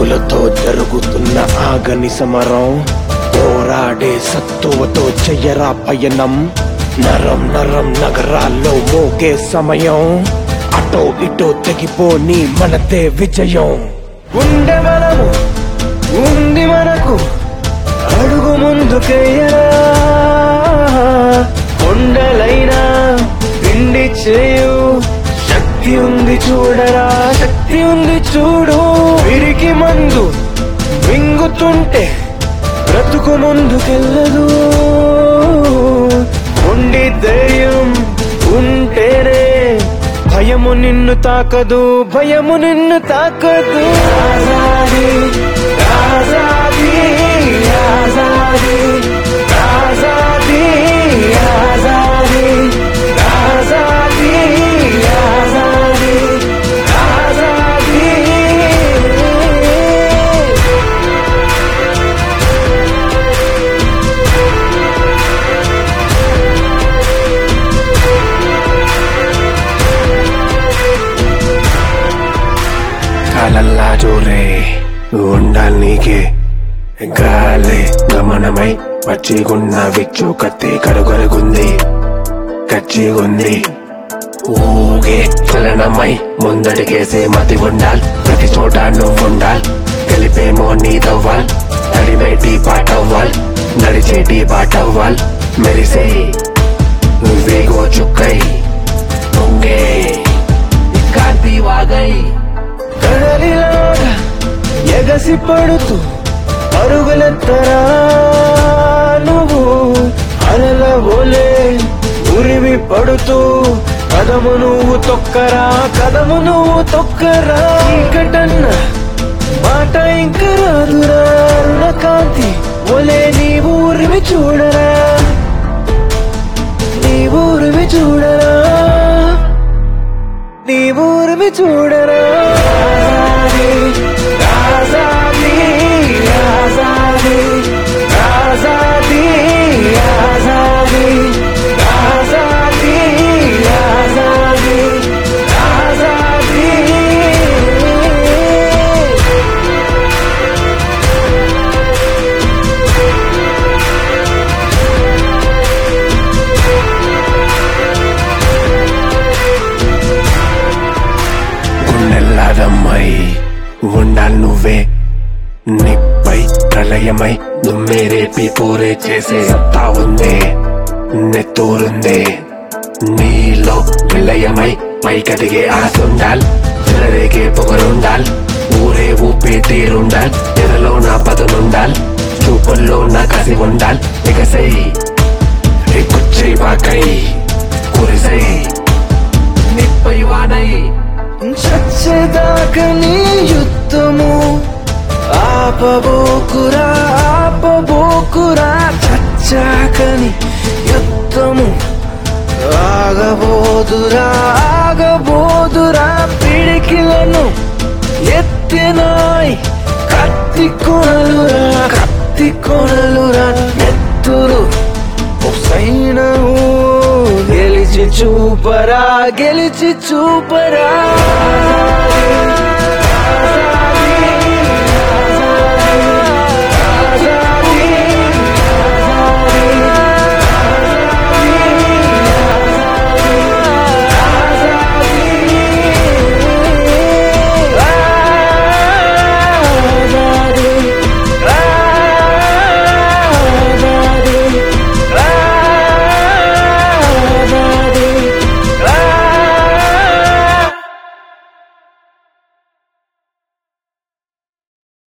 హక్కులతో జరుగుతున్న ఆగని సమరం పోరాడే సత్తువతో చెయ్యరా పయనం నరం నరం నగరాల్లో మోగే సమయం అటో ఇటో తెగిపోని మనతే విజయం ఉండే మనము ఉంది మనకు అడుగు ముందుకెయ్యరా కొండలైనా పిండి చేయు శక్తి ఉంది చూడరా శక్తి ఉంది చూడు విరికి మందు మింగుతుంటే బ్రతుకు ముందుకెళ్ళదు ఉండి ధైర్యం ఉంటేనే భయము నిన్ను తాకదు భయము నిన్ను తాకదు ఆజాదీ ఆజాదీ ఆజాదీ ఆజాదీ ఆజాదీ ఆజాదీ ఆజాదీ ఆజాదీ కాలల్లా జోరే ఉండాలి నీకే గాలే గమనమై పచ్చిగున్న విచ్చు కత్తి కరుగరుగుంది కచ్చిగుంది ఊగే చలనమై ముందడిగేసే మతి ఉండాల్ ప్రతి చోట నువ్వుండాల్ గెలిపేమో నీదవ్వాల్ నడివేటి పాటవ్వాల్ నడిచేటి బాటవ్వాల్ మెరిసే వేగో చుక్కై పొంగే కాంతి వాగై కడలిలాగా ఎగసి పడుతూ పరుగులెత్తరా నువ్వు అలల ఓలే ఉరివి పడుతూ కదము నువ్వు తొక్కరా కదము నువ్వు తొక్కరా ఇంకటన్న మాట ఇంక రాదురా అరుణ కాంతి ఒలే నీవు ఉరివి చూడరా నీవు ఉరివి చూడరా నీ ఊరిమి చూడరా ఆజాదీ, ఆజాదీ, ఆజాదీ, ఆజాదీ, ఆజాదీ, ఆజాదీ, ఆజాదీ. గుండెల్లాదమ్మై ఉండాలి నువ్వే నిప్పై ప్రళయమై దుమ్మేరేపి పూరే చేసే సత్తా ఉందే నెత్తూరుందే నీలో విలయమై పైకదిగే ఆశ ఉండాల్ చెలరేగే పొగరుండాల్ ఊరే ఊపే తీరుండాల్ ఎరలో నా పదునుండాల్ చూపుల్లో నా కసి ఉండాల్ ఎగసై ఎక్కుచ్చై వాకై కురిసై నిప్పై వానై చచ్చేదాకా నీ యుద్ధము ఆపబోకురా ఆపబోకురా చచ్చాకని యుద్ధము ఆగబోదురా ఆగబోదురా పిడికిలను ఎత్తినాయ్ కత్తి కొనలురా కత్తి కొనలురా నెత్తురు సైనవు గెలిచి చూపరా గెలిచి చూపరా